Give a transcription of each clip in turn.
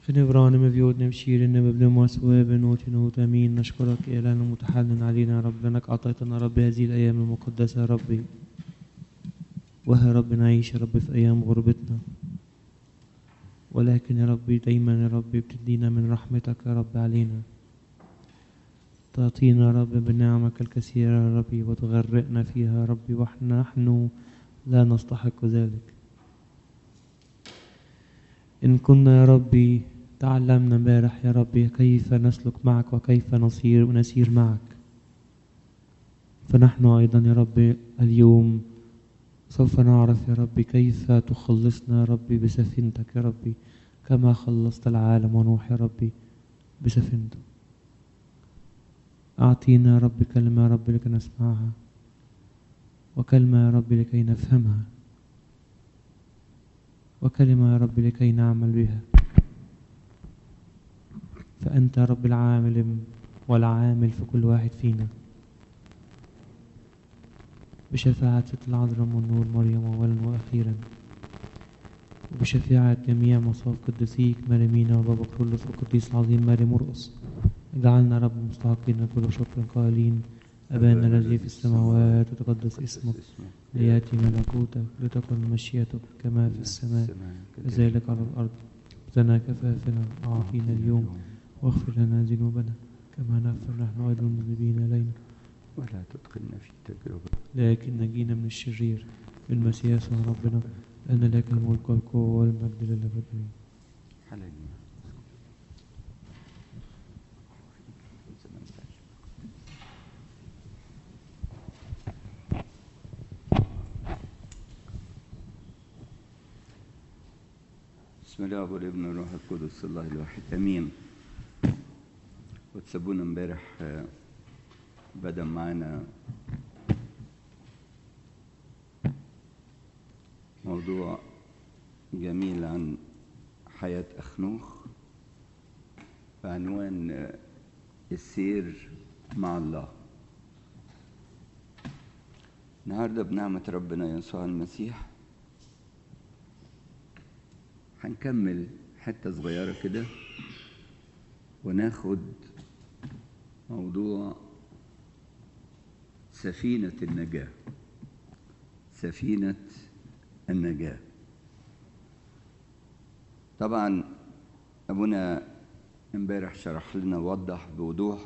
خنبران مبيوت نمشير بابن موسوى بنوت نوت امين نشكرك يا إلهنا المتحنن علينا يا رب لانك اعطيتنا يا رب هذه الايام المقدسه يا ربي وها رب نعيش يا رب في ايام غربتنا ولكن يا ربي دايما يا ربي بتدينا من رحمتك يا رب علينا تعطينا يا رب بنعمك الكثيرة يا ربي وتغرقنا فيها يا ربي ونحن لا نستحق ذلك إن كنا يا ربي تعلمنا امبارح يا ربي كيف نسلك معك وكيف نصير ونسير معك فنحن أيضا يا ربي اليوم سوف نعرف يا ربي كيف تخلصنا يا ربي بسفينتك يا ربي كما خلصت العالم ونوح يا ربي بسفينته أعطينا يا رب كلمة يا رب لكي نسمعها وكلمة يا رب لكي نفهمها وكلمة يا رب لكي نعمل بها فأنت يا رب العامل والعامل في كل واحد فينا بشفاعة ست العذراء والنور مريم أولا وأخيرا وبشفاعة جميع مصاف قدسيك مريمينا وبابا كرولوس والقديس العظيم ماري مرقس اجعلنا رب مستحقين كل شكر قائلين أبانا الذي في السماوات وتقدس اسمك ليأتي ملكوتك لتكن مشيئتك كما في السماء كذلك على الأرض زنا كفافنا أعطينا اليوم واغفر لنا ذنوبنا كما نغفر نحن أيضا المذنبين إلينا ولا تدخلنا في تجربة لكن نجينا من الشرير بالمسيح يسوع ربنا أن لك الملك والقوة والمجد للأبد آمين. حللنا بسم الله والابن والروح القدس الله الواحد امين وتسابونا امبارح آه، بدا معانا موضوع جميل عن حياة أخنوخ بعنوان آه، السير مع الله النهارده بنعمة ربنا يسوع المسيح هنكمل حتة صغيرة كده وناخد موضوع سفينة النجاة سفينة النجاة طبعا أبونا امبارح شرح لنا وضح بوضوح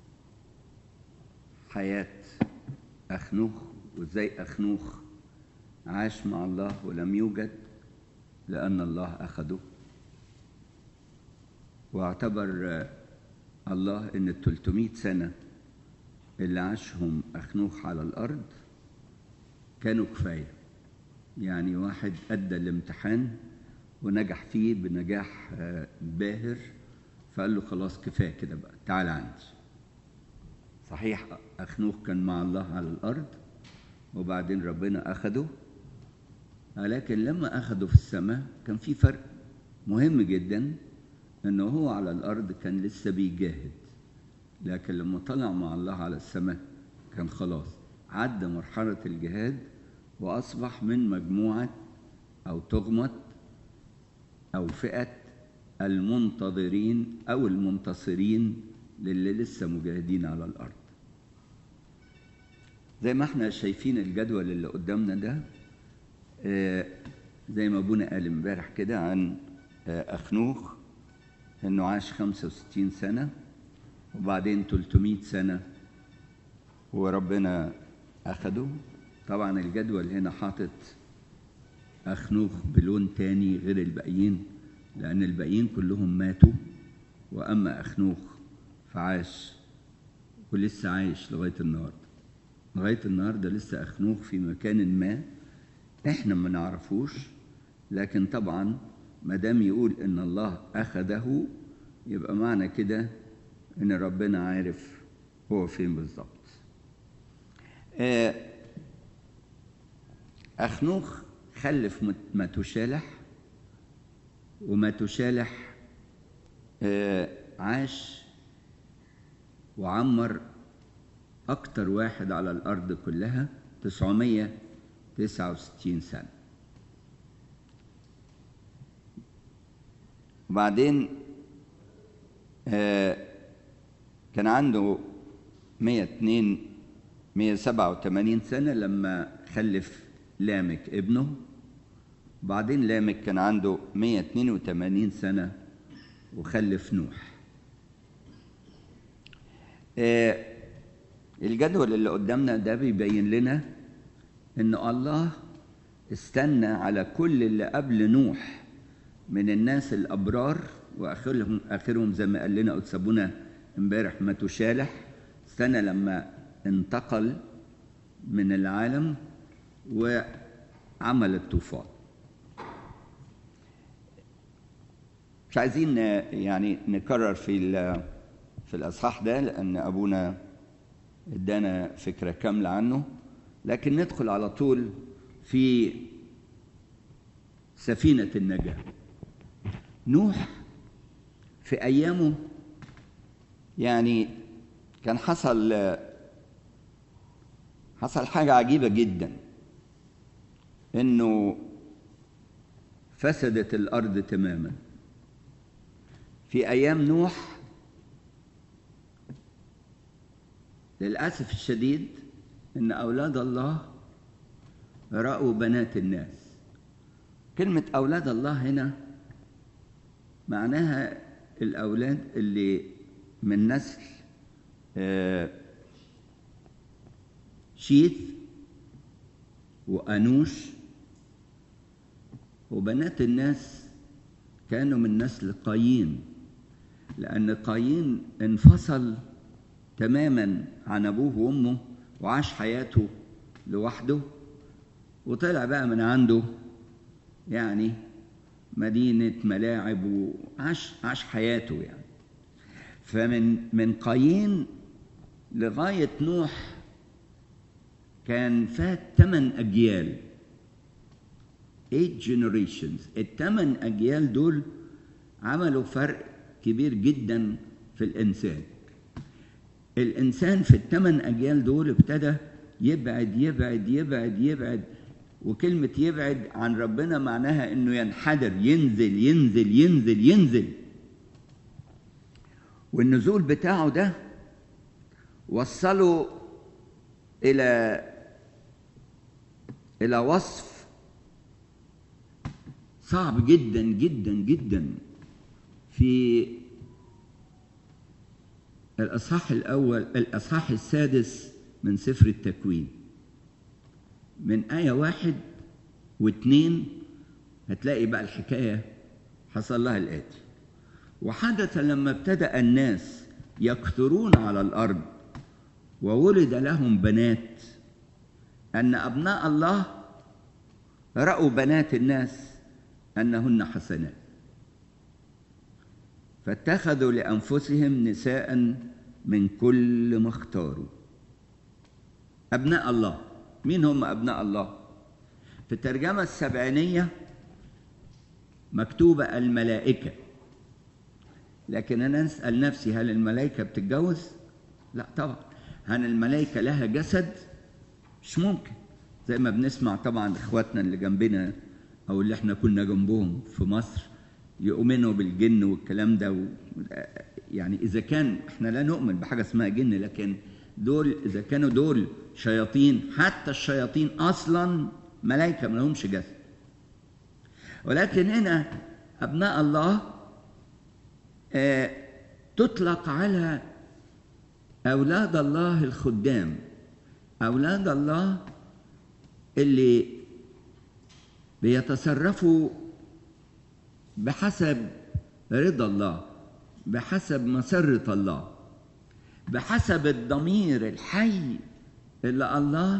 حياة أخنوخ وإزاي أخنوخ عاش مع الله ولم يوجد لأن الله أخده واعتبر آه، الله إن ال 300 سنة اللي عاشهم أخنوخ على الأرض كانوا كفاية يعني واحد أدى الامتحان ونجح فيه بنجاح آه، باهر فقال له خلاص كفاية كده بقى تعال عندي صحيح أخنوخ كان مع الله على الأرض وبعدين ربنا أخده لكن لما أخده في السماء كان في فرق مهم جدا إنه هو على الأرض كان لسه بيجاهد لكن لما طلع مع الله على السماء كان خلاص عدى مرحلة الجهاد وأصبح من مجموعة أو تغمة أو فئة المنتظرين أو المنتصرين للي لسه مجاهدين على الأرض زي ما احنا شايفين الجدول اللي قدامنا ده آه، زي ما ابونا قال امبارح كده عن آه، اخنوخ انه عاش 65 سنه وبعدين 300 سنه وربنا اخده طبعا الجدول هنا حاطط اخنوخ بلون تاني غير الباقيين لان الباقيين كلهم ماتوا واما اخنوخ فعاش ولسه عايش لغايه النهارده لغايه النهارده لسه اخنوخ في مكان ما احنا ما نعرفوش لكن طبعا ما دام يقول ان الله اخذه يبقى معنى كده ان ربنا عارف هو فين بالظبط آه، اخنوخ خلف مت- ماتوشالح وماتوشالح آه، عاش وعمر أكتر واحد على الأرض كلها 969 سنة وبعدين آه كان عنده 102 187 سنة لما خلف لامك ابنه بعدين لامك كان عنده 182 سنة وخلف نوح آه الجدول اللي قدامنا ده بيبين لنا ان الله استنى على كل اللي قبل نوح من الناس الابرار واخرهم اخرهم زي ما قال لنا قدس امبارح متوشالح استنى لما انتقل من العالم وعمل الطوفان مش عايزين يعني نكرر في في الاصحاح ده لان ابونا ادانا فكره كامله عنه لكن ندخل على طول في سفينه النجاه نوح في ايامه يعني كان حصل حصل حاجه عجيبه جدا انه فسدت الارض تماما في ايام نوح للاسف الشديد ان اولاد الله راوا بنات الناس كلمه اولاد الله هنا معناها الاولاد اللي من نسل شيث وانوش وبنات الناس كانوا من نسل قايين لان قايين انفصل تماما عن ابوه وامه وعاش حياته لوحده وطلع بقى من عنده يعني مدينة ملاعب وعاش عاش حياته يعني فمن من قايين لغاية نوح كان فات ثمان أجيال eight generations الثمان أجيال دول عملوا فرق كبير جدا في الإنسان الإنسان في الثمان أجيال دول ابتدى يبعد يبعد يبعد يبعد وكلمة يبعد عن ربنا معناها إنه ينحدر ينزل ينزل ينزل ينزل والنزول بتاعه ده وصله إلى إلى وصف صعب جدا جدا جدا في الأصحاح الأول الأصحاح السادس من سفر التكوين من آية واحد واثنين هتلاقي بقى الحكاية حصل لها الآتي وحدث لما ابتدأ الناس يكثرون على الأرض وولد لهم بنات أن أبناء الله رأوا بنات الناس أنهن حسنات فاتخذوا لأنفسهم نساء من كل ما اختاروا أبناء الله مين هم أبناء الله في الترجمة السبعينية مكتوبة الملائكة لكن أنا أسأل نفسي هل الملائكة بتتجوز؟ لا طبعا هل الملائكة لها جسد؟ مش ممكن زي ما بنسمع طبعا إخواتنا اللي جنبنا أو اللي احنا كنا جنبهم في مصر يؤمنوا بالجن والكلام ده و... يعني إذا كان احنا لا نؤمن بحاجة اسمها جن لكن دول إذا كانوا دول شياطين حتى الشياطين أصلا ملائكة ما لهمش جسد ولكن هنا أبناء الله آه تطلق على أولاد الله الخدام أولاد الله اللي بيتصرفوا بحسب رضا الله بحسب مسرة الله بحسب الضمير الحي اللي الله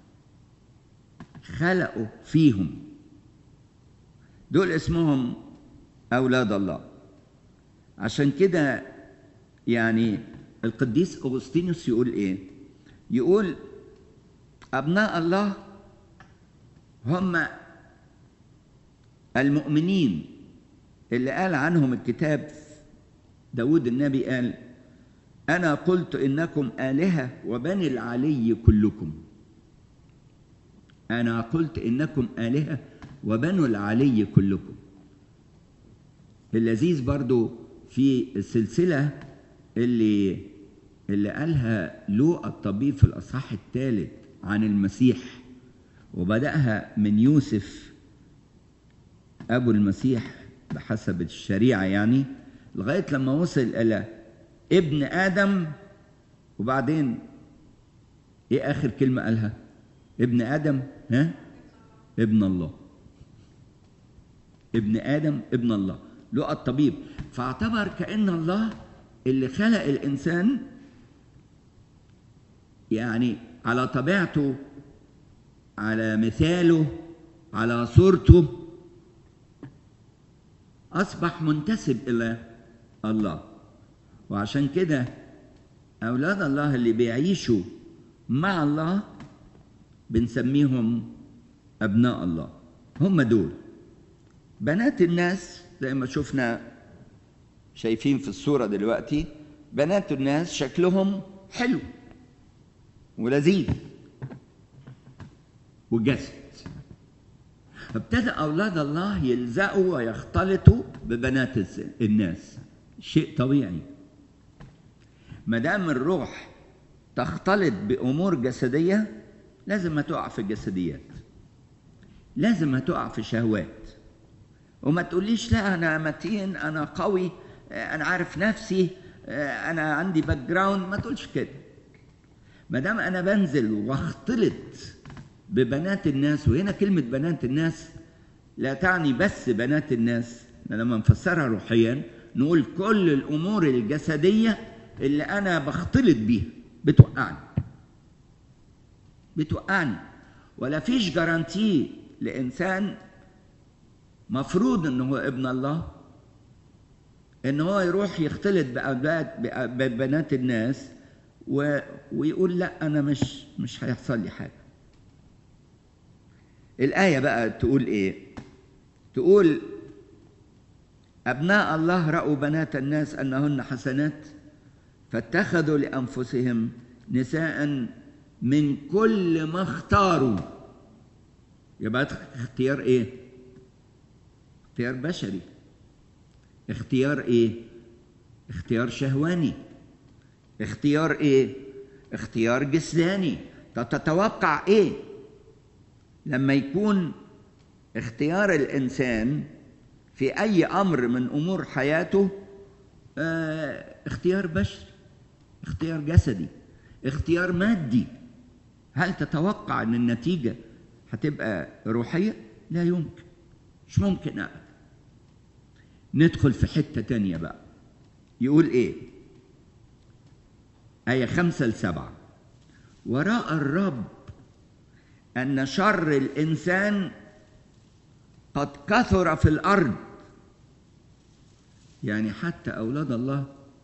خلقه فيهم دول اسمهم أولاد الله عشان كده يعني القديس أغسطينوس يقول إيه؟ يقول أبناء الله هم المؤمنين اللي قال عنهم الكتاب داود النبي قال أنا قلت إنكم آلهة وبني العلي كلكم أنا قلت إنكم آلهة وبنو العلي كلكم اللذيذ برضو في السلسلة اللي اللي قالها لوقا الطبيب في الأصحاح الثالث عن المسيح وبدأها من يوسف أبو المسيح بحسب الشريعة يعني لغاية لما وصل إلى ابن آدم وبعدين إيه آخر كلمة قالها؟ ابن آدم ها؟ ابن الله ابن آدم ابن الله لقى الطبيب فاعتبر كأن الله اللي خلق الإنسان يعني على طبيعته على مثاله على صورته أصبح منتسب إلى الله وعشان كده أولاد الله اللي بيعيشوا مع الله بنسميهم أبناء الله هم دول بنات الناس زي ما شفنا شايفين في الصورة دلوقتي بنات الناس شكلهم حلو ولذيذ وجسد فابتدأ أولاد الله يلزقوا ويختلطوا ببنات الناس شيء طبيعي ما دام الروح تختلط بأمور جسدية لازم هتقع في الجسديات لازم هتقع في شهوات وما تقوليش لا انا متين انا قوي انا عارف نفسي انا عندي باك جراوند ما تقولش كده ما دام انا بنزل واختلط ببنات الناس وهنا كلمه بنات الناس لا تعني بس بنات الناس لما نفسرها روحيا نقول كل الامور الجسديه اللي انا بختلط بيها بتوقعني بتوقعني ولا فيش جارانتي لانسان مفروض ان هو ابن الله ان هو يروح يختلط باولاد ببنات الناس و... ويقول لا انا مش مش هيحصل لي حاجه الايه بقى تقول ايه تقول ابناء الله راوا بنات الناس انهن حسنات فاتخذوا لانفسهم نساء من كل ما اختاروا يبقى اختيار ايه اختيار بشري اختيار ايه اختيار شهواني اختيار ايه اختيار جسداني طب تتوقع ايه لما يكون اختيار الانسان في اي امر من امور حياته اه اختيار بشري اختيار جسدي اختيار مادي هل تتوقع ان النتيجه هتبقى روحيه لا يمكن مش ممكن أبدا ندخل في حتة تانية بقى يقول إيه آية خمسة لسبعة ورأى الرب أن شر الإنسان قد كثر في الأرض يعني حتى أولاد الله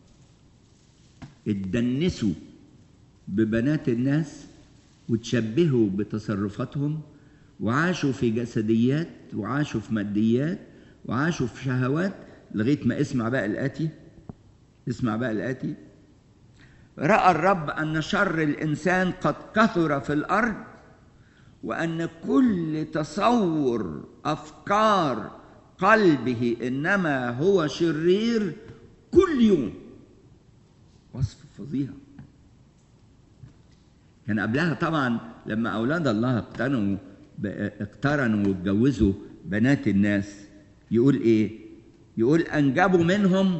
اتدنسوا ببنات الناس وتشبهوا بتصرفاتهم وعاشوا في جسديات وعاشوا في ماديات وعاشوا في شهوات لغايه ما اسمع بقى الاتي اسمع بقى الاتي راى الرب ان شر الانسان قد كثر في الارض وان كل تصور افكار قلبه انما هو شرير كل يوم وصف فظيع كان قبلها طبعا لما اولاد الله اقتنوا اقترنوا واتجوزوا بنات الناس يقول ايه يقول انجبوا منهم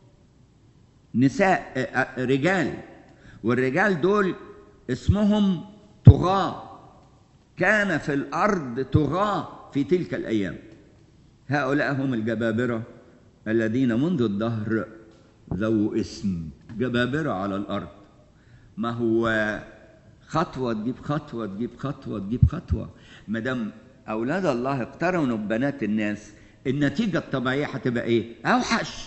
نساء رجال والرجال دول اسمهم طغاة كان في الارض طغاة في تلك الايام هؤلاء هم الجبابرة الذين منذ الدهر ذو اسم جبابرة على الارض ما هو خطوة تجيب خطوة تجيب خطوة تجيب خطوة ما دام أولاد الله اقترنوا ببنات الناس النتيجة الطبيعية هتبقى إيه؟ أوحش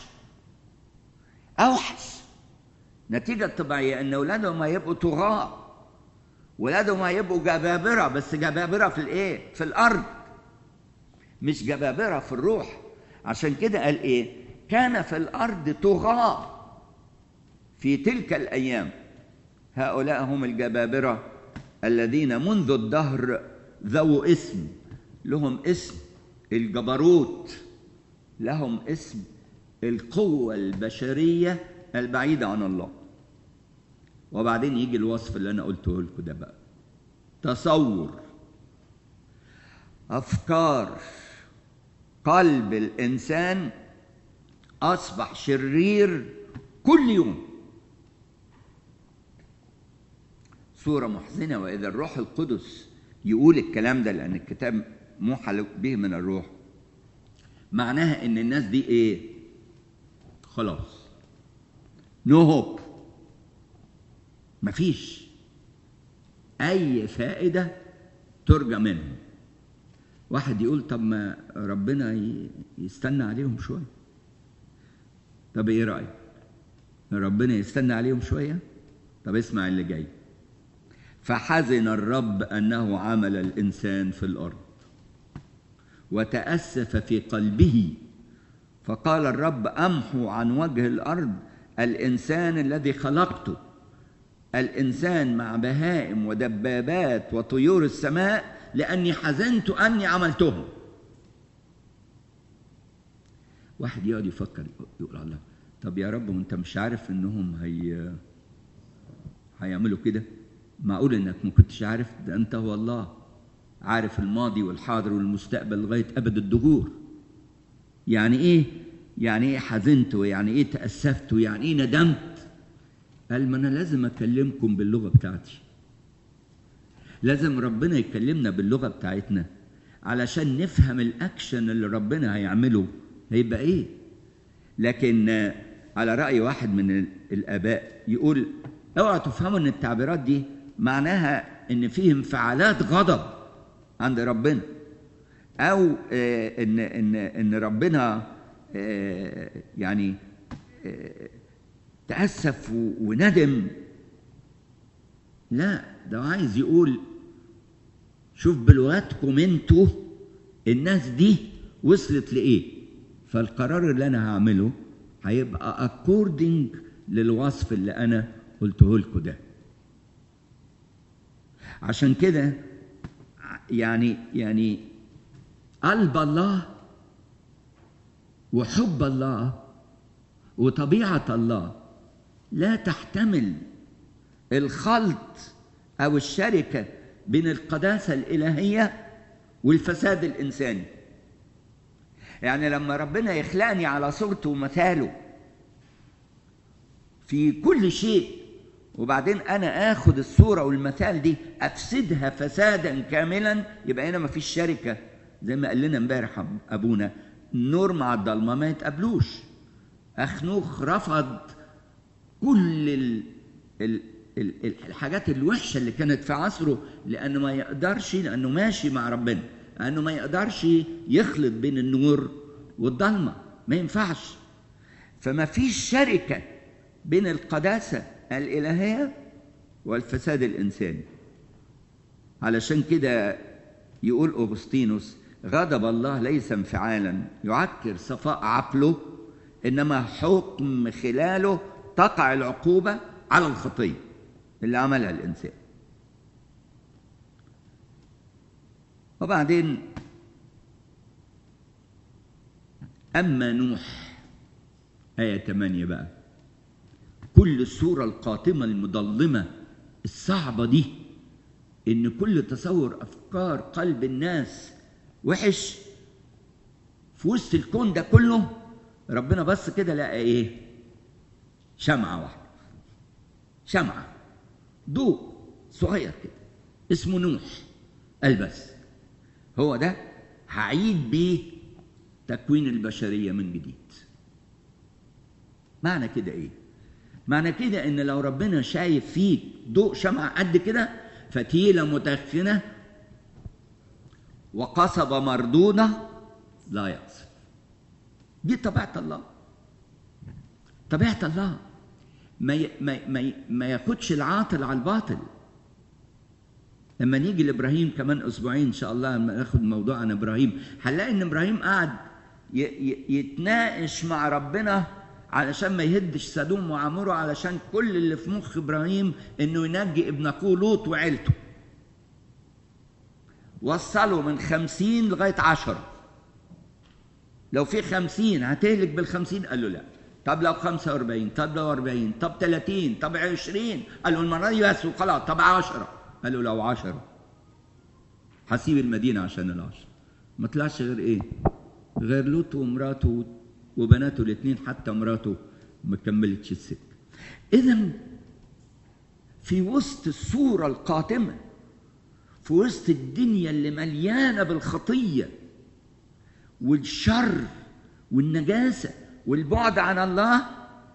أوحش النتيجة الطبيعية إن أولادهم هيبقوا طغاة ولادهم هيبقوا جبابرة بس جبابرة في الإيه؟ في الأرض مش جبابرة في الروح عشان كده قال إيه؟ كان في الأرض طغاة في تلك الأيام هؤلاء هم الجبابرة الذين منذ الدهر ذو اسم لهم اسم الجبروت لهم اسم القوة البشرية البعيدة عن الله وبعدين يجي الوصف اللي أنا قلته لكم ده بقى تصور أفكار قلب الإنسان أصبح شرير كل يوم صورة محزنة وإذا الروح القدس يقول الكلام ده لأن الكتاب موحى به من الروح معناها إن الناس دي إيه؟ خلاص نو هوب مفيش أي فائدة ترجى منهم واحد يقول طب ما ربنا يستنى عليهم شوية طب إيه رأيك؟ ربنا يستنى عليهم شوية؟ طب اسمع اللي جاي فحزن الرب انه عمل الانسان في الارض وتاسف في قلبه فقال الرب امحو عن وجه الارض الانسان الذي خلقته الانسان مع بهائم ودبابات وطيور السماء لاني حزنت اني عملتهم واحد يقعد يفكر يقول الله طب يا رب وانت مش عارف انهم هي هيعملوا كده معقول انك ما كنتش عارف ده انت هو الله عارف الماضي والحاضر والمستقبل لغايه ابد الدهور يعني ايه يعني ايه حزنت ويعني ايه تاسفت ويعني ايه ندمت قال ما انا لازم اكلمكم باللغه بتاعتي لازم ربنا يكلمنا باللغه بتاعتنا علشان نفهم الاكشن اللي ربنا هيعمله هيبقى ايه لكن على راي واحد من الاباء يقول اوعى تفهموا ان التعبيرات دي معناها ان فيه انفعالات غضب عند ربنا او ان ان ان ربنا يعني تاسف وندم لا ده عايز يقول شوف بلغتكم انتوا الناس دي وصلت لايه فالقرار اللي انا هعمله هيبقى اكوردنج للوصف اللي انا قلته لكم ده عشان كده يعني يعني قلب الله وحب الله وطبيعة الله لا تحتمل الخلط أو الشركة بين القداسة الإلهية والفساد الإنساني يعني لما ربنا يخلقني على صورته ومثاله في كل شيء وبعدين انا اخد الصوره والمثال دي افسدها فسادا كاملا يبقى هنا مفيش شركه زي ما قال لنا امبارح ابونا النور مع الضلمه ما يتقابلوش اخنوخ رفض كل ال ال ال الحاجات الوحشه اللي كانت في عصره لانه ما يقدرش لانه ماشي مع ربنا لانه ما يقدرش يخلط بين النور والضلمه ما ينفعش فما فيش شركه بين القداسه الإلهية والفساد الإنساني علشان كده يقول أغسطينوس غضب الله ليس انفعالا يعكر صفاء عقله إنما حكم خلاله تقع العقوبة على الخطية اللي عملها الإنسان وبعدين أما نوح آية 8 بقى كل الصورة القاتمة المظلمة الصعبة دي إن كل تصور أفكار قلب الناس وحش في وسط الكون ده كله ربنا بص كده لقى إيه؟ شمعة واحدة شمعة ضوء صغير كده اسمه نوح قال بس هو ده هعيد بيه تكوين البشرية من جديد معنى كده إيه؟ معنى كده ان لو ربنا شايف فيك ضوء شمعة قد كده فتيلة متخنة وقصبة مردودة لا يقصف دي طبيعة الله طبيعة الله ما ي... ما ما, ما ياخدش العاطل على الباطل لما نيجي لابراهيم كمان اسبوعين ان شاء الله لما ناخد موضوع عن ابراهيم هنلاقي ان ابراهيم قعد ي... ي... يتناقش مع ربنا علشان ما يهدش سدوم وعموره علشان كل اللي في مخ ابراهيم انه ينجي ابن اخوه لوط وعيلته وصلوا من خمسين لغاية عشرة لو في خمسين هتهلك بالخمسين قال له لا طب لو خمسة وأربعين طب لو أربعين طب تلاتين طب عشرين قال له المرة دي بس وخلاص طب عشرة قال له لو عشرة هسيب المدينة عشان العشرة ما طلعش غير إيه غير لوط ومراته وبناته الاثنين حتى مراته ما كملتش السكة إذا في وسط الصورة القاتمة في وسط الدنيا اللي مليانة بالخطية والشر والنجاسة والبعد عن الله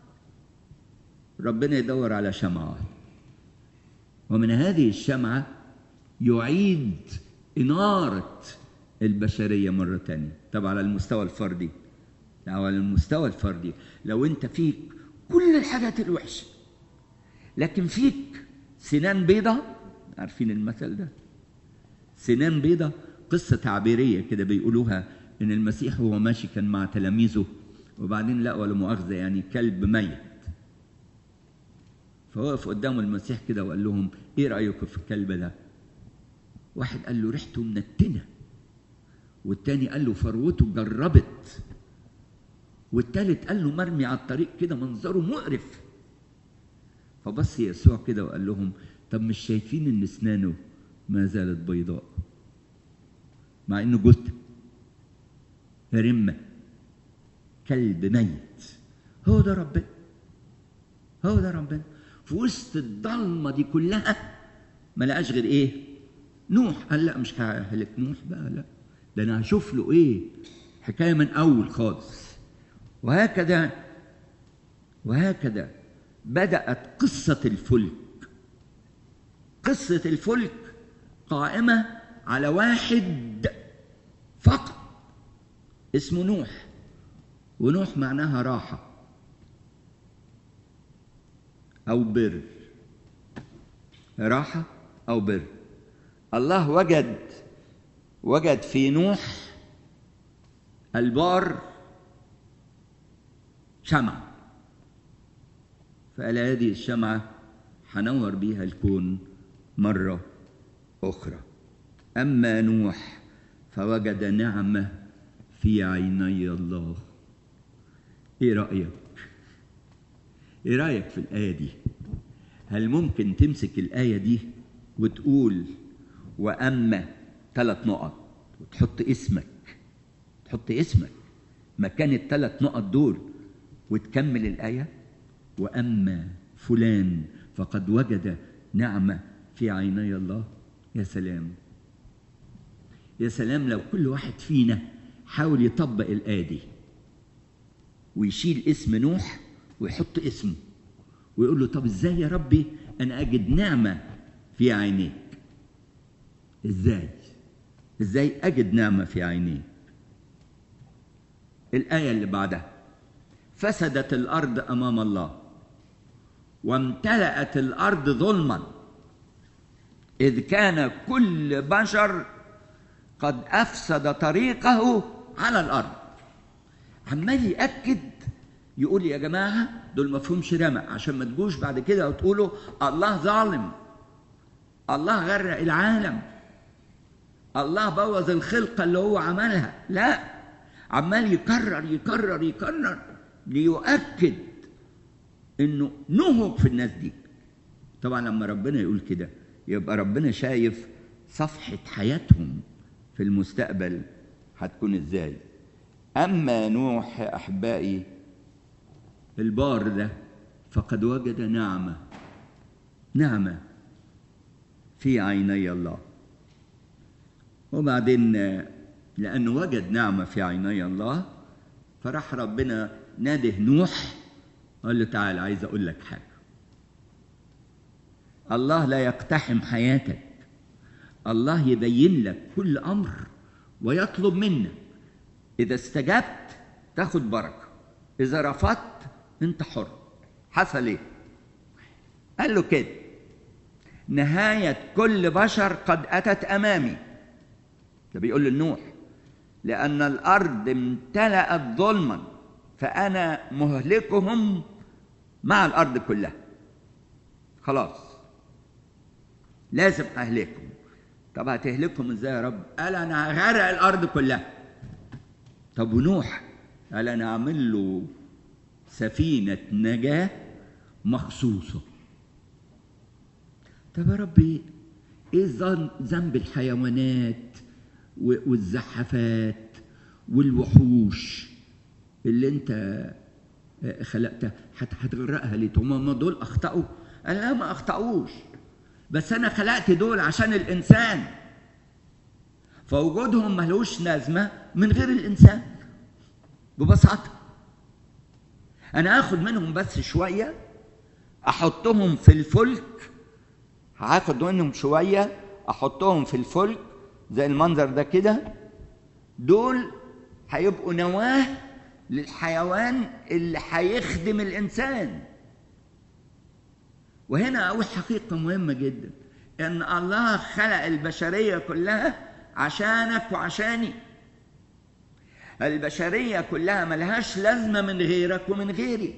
ربنا يدور على شمعة ومن هذه الشمعة يعيد إنارة البشرية مرة تانية طبعا على المستوى الفردي أو على المستوى الفردي لو أنت فيك كل الحاجات الوحشة لكن فيك سنان بيضة عارفين المثل ده سنان بيضة قصة تعبيرية كده بيقولوها إن المسيح وهو ماشي كان مع تلاميذه وبعدين لقوا لا مؤاخذة يعني كلب ميت فوقف قدام المسيح كده وقال لهم إيه رأيكم في الكلب ده؟ واحد قال له ريحته منتنة والتاني قال له فروته جربت والتالت قال له مرمي على الطريق كده منظره مقرف فبص يسوع كده وقال لهم طب مش شايفين ان اسنانه ما زالت بيضاء مع انه جثة رمة كلب ميت هو ده ربنا هو ده ربنا في وسط الضلمة دي كلها ما لقاش غير ايه نوح قال لا مش ههلك نوح بقى لا ده انا هشوف له ايه حكايه من اول خالص وهكذا وهكذا بدات قصه الفلك قصه الفلك قائمه على واحد فقط اسمه نوح ونوح معناها راحه او بر راحه او بر الله وجد وجد في نوح البار شمعة فقال هذه الشمعة هنور بيها الكون مرة أخرى أما نوح فوجد نعمة في عيني الله إيه رأيك؟ إيه رأيك في الآية دي؟ هل ممكن تمسك الآية دي وتقول وأما ثلاث نقط وتحط اسمك تحط اسمك مكان الثلاث نقط دول وتكمل الآية وأما فلان فقد وجد نعمة في عيني الله يا سلام يا سلام لو كل واحد فينا حاول يطبق الآية دي ويشيل اسم نوح ويحط اسمه ويقول له طب ازاي يا ربي انا اجد نعمه في عينيك ازاي ازاي اجد نعمه في عينيك الايه اللي بعدها فسدت الارض امام الله وامتلأت الارض ظلما اذ كان كل بشر قد افسد طريقه على الارض عمال ياكد يقول يا جماعه دول ما فيهمش رمى عشان ما تجوش بعد كده وتقولوا الله ظالم الله غرق العالم الله بوظ الخلقه اللي هو عملها لا عمال يكرر يكرر يكرر ليؤكد انه نهج في الناس دي طبعا لما ربنا يقول كده يبقى ربنا شايف صفحه حياتهم في المستقبل هتكون ازاي اما نوح يا احبائي البار ده فقد وجد نعمه نعمه في عيني الله وبعدين لأنه وجد نعمة في عيني الله فراح ربنا ناده نوح قال له تعال عايز أقول لك حاجة الله لا يقتحم حياتك الله يبين لك كل أمر ويطلب منك إذا استجبت تاخد بركة إذا رفضت أنت حر حصل إيه؟ قال له كده نهاية كل بشر قد أتت أمامي ده بيقول لنوح لأن الأرض امتلأت ظلما فأنا مهلكهم مع الأرض كلها خلاص لازم أهلكهم طب هتهلكهم ازاي يا رب؟ قال أنا هغرق الأرض كلها طب ونوح قال انا اعمل له سفينه نجاه مخصوصه طب يا ربي ايه ذنب الحيوانات والزحافات والوحوش اللي انت خلقتها هتغرقها ليه؟ هم دول اخطاوا؟ قال لا ما اخطاوش بس انا خلقت دول عشان الانسان فوجودهم ملوش لازمه من غير الانسان ببساطه انا اخد منهم بس شويه احطهم في الفلك هاخد منهم شويه احطهم في الفلك زي المنظر ده كده دول هيبقوا نواه للحيوان اللي هيخدم الانسان وهنا اقول حقيقه مهمه جدا ان الله خلق البشريه كلها عشانك وعشاني البشريه كلها ملهاش لازمه من غيرك ومن غيري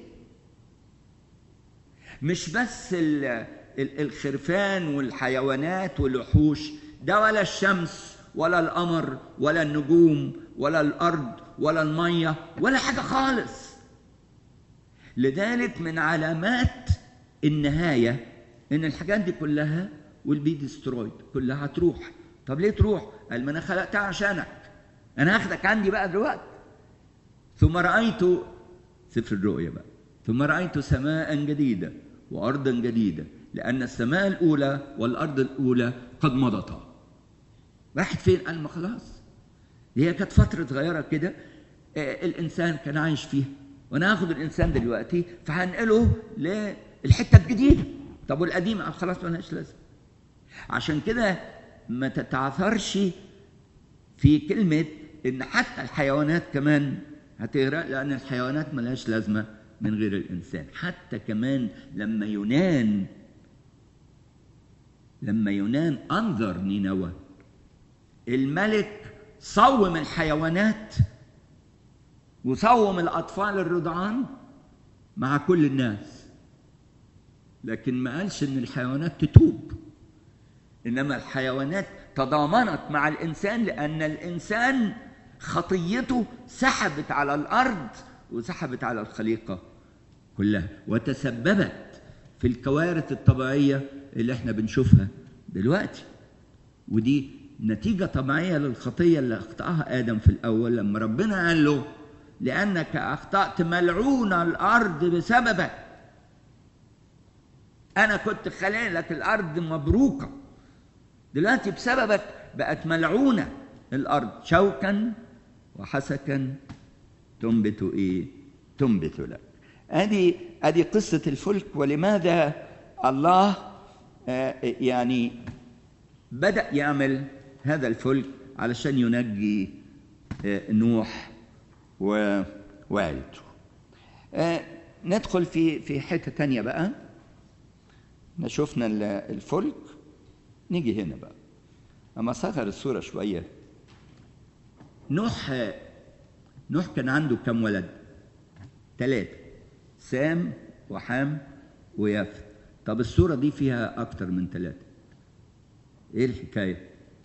مش بس الخرفان والحيوانات والوحوش ده ولا الشمس ولا القمر ولا النجوم ولا الارض ولا الميه ولا حاجه خالص لذلك من علامات النهايه ان الحاجات دي كلها will be destroyed كلها هتروح طب ليه تروح قال ما انا خلقتها عشانك انا هاخدك عندي بقى دلوقتي ثم رايت سفر الرؤيا بقى ثم رايت سماء جديده وارضا جديده لان السماء الاولى والارض الاولى قد مضتا راحت فين قال ما خلاص هي كانت فتره صغيره كده آه الانسان كان عايش فيها وانا هاخد الانسان دلوقتي فهنقله للحته الجديده طب والقديمه قال خلاص ملهاش لازمه عشان كده ما تتعثرش في كلمه ان حتى الحيوانات كمان هتغرق لان الحيوانات ملهاش لازمه من غير الانسان حتى كمان لما يونان لما يونان انظر نينوى الملك صوم الحيوانات وصوم الاطفال الرضعان مع كل الناس لكن ما قالش ان الحيوانات تتوب انما الحيوانات تضامنت مع الانسان لان الانسان خطيته سحبت على الارض وسحبت على الخليقه كلها وتسببت في الكوارث الطبيعيه اللي احنا بنشوفها دلوقتي ودي نتيجه طبيعيه للخطيه اللي اخطاها ادم في الاول لما ربنا قال له لانك اخطات ملعون الارض بسببك انا كنت خالق لك الارض مبروكه دلوقتي بسببك بقت ملعونه الارض شوكا وحسكا تنبت ايه تنبت لك ادي ادي قصه الفلك ولماذا الله آه يعني بدا يعمل هذا الفلك علشان ينجي آه نوح وعيلته آه ندخل في في حته تانية بقى شفنا الفلك نيجي هنا بقى اما صغر الصوره شويه نوح نوح كان عنده كم ولد ثلاثه سام وحام ويافت طب الصوره دي فيها اكتر من ثلاثه ايه الحكايه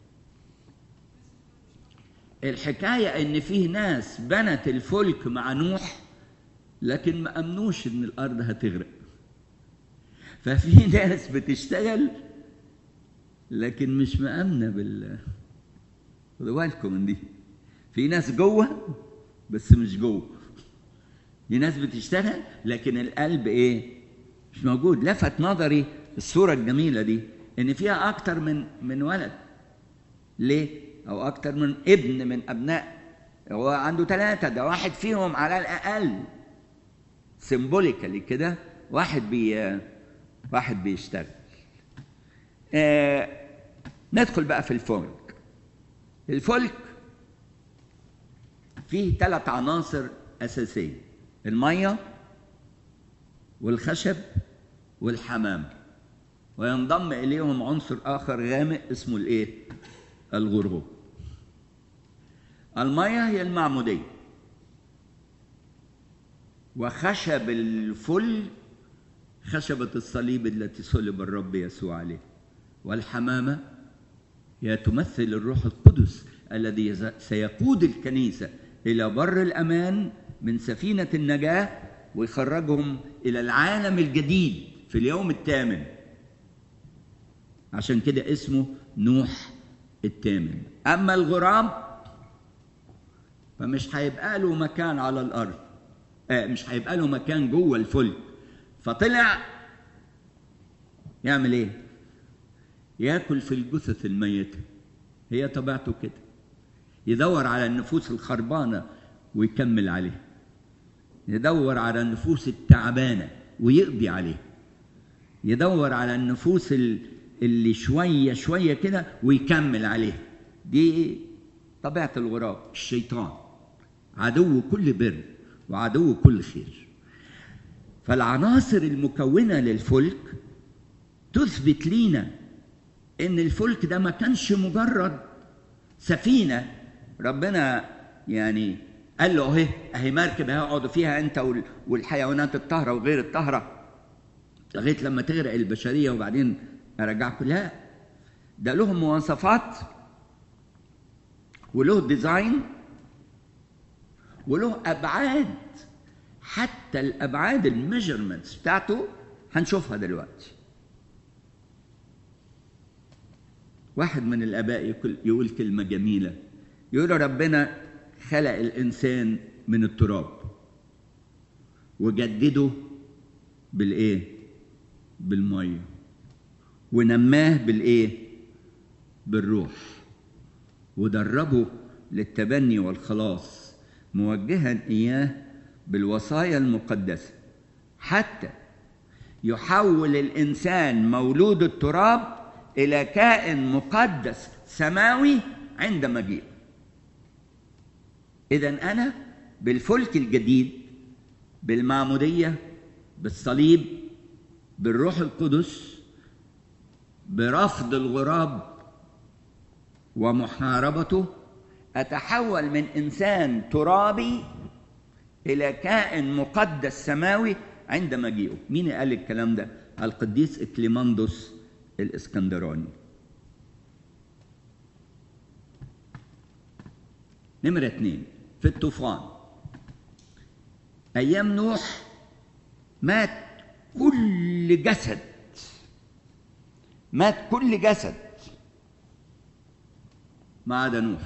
الحكايه ان فيه ناس بنت الفلك مع نوح لكن ما امنوش ان الارض هتغرق ففي ناس بتشتغل لكن مش مأمنة بال خدوا بالكم من دي في ناس جوه بس مش جوه دي ناس بتشتغل لكن القلب ايه مش موجود لفت نظري الصورة الجميلة دي ان فيها اكتر من من ولد ليه او اكتر من ابن من ابناء هو عنده ثلاثة ده واحد فيهم على الاقل سيمبوليكالي كده واحد بي واحد بيشتغل آه ندخل بقى في الفلك الفلك فيه ثلاث عناصر أساسية المية والخشب والحمام وينضم إليهم عنصر آخر غامق اسمه الإيه؟ الغرغور المية هي المعمودية وخشب الفل خشبة الصليب التي صلب الرب يسوع عليه والحمامة هي تمثل الروح القدس الذي سيقود الكنيسة إلى بر الأمان من سفينة النجاة ويخرجهم إلى العالم الجديد في اليوم الثامن عشان كده اسمه نوح الثامن أما الغراب فمش هيبقى له مكان على الأرض آه مش هيبقى له مكان جوه الفلك فطلع يعمل ايه ياكل في الجثث الميته هي طبيعته كده يدور على النفوس الخربانه ويكمل عليها يدور على النفوس التعبانه ويقضي عليها يدور على النفوس اللي شويه شويه كده ويكمل عليها دي طبيعه الغراب الشيطان عدو كل بر وعدو كل خير فالعناصر المكونه للفلك تثبت لينا ان الفلك ده ما كانش مجرد سفينه ربنا يعني قال له اهي اهي مركب هيقعدوا فيها انت والحيوانات الطاهره وغير الطاهره لغايه لما تغرق البشريه وبعدين ارجعكم لا ده له مواصفات وله ديزاين وله ابعاد حتى الابعاد الميجرمنتس بتاعته هنشوفها دلوقتي واحد من الاباء يقول كلمه جميله يقول ربنا خلق الانسان من التراب وجدده بالايه بالميه ونماه بالايه بالروح ودربه للتبني والخلاص موجها اياه بالوصايا المقدسه حتى يحول الانسان مولود التراب الى كائن مقدس سماوي عند مجيئه اذا انا بالفلك الجديد بالمعموديه بالصليب بالروح القدس برفض الغراب ومحاربته اتحول من انسان ترابي الى كائن مقدس سماوي عند مجيئه مين قال الكلام ده القديس اكليماندوس الاسكندراني نمرة اتنين في الطوفان أيام نوح مات كل جسد مات كل جسد ما عدا نوح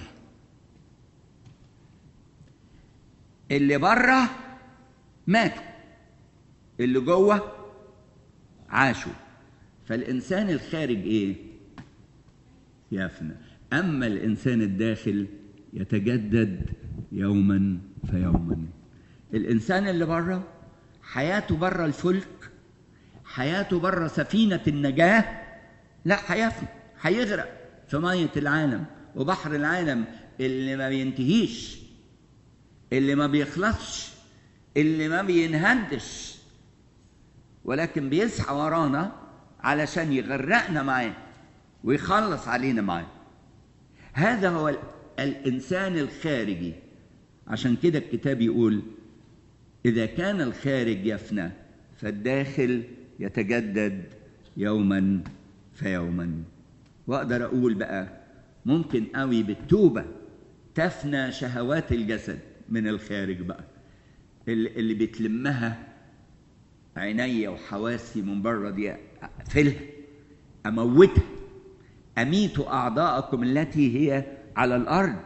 اللي بره ماتوا اللي جوه عاشوا فالإنسان الخارج إيه؟ يفنى أما الإنسان الداخل يتجدد يوما فيوما الإنسان اللي بره حياته بره الفلك حياته بره سفينة النجاة لا هيفنى هيغرق في مية العالم وبحر العالم اللي ما بينتهيش اللي ما بيخلصش اللي ما بينهدش ولكن بيسعى ورانا علشان يغرقنا معاه ويخلص علينا معاه هذا هو الانسان الخارجي عشان كده الكتاب يقول اذا كان الخارج يفنى فالداخل يتجدد يوما فيوما واقدر اقول بقى ممكن قوي بالتوبه تفنى شهوات الجسد من الخارج بقى اللي بتلمها عيني وحواسي من بره دي اقفلها اموتها اميت اعضاءكم التي هي على الارض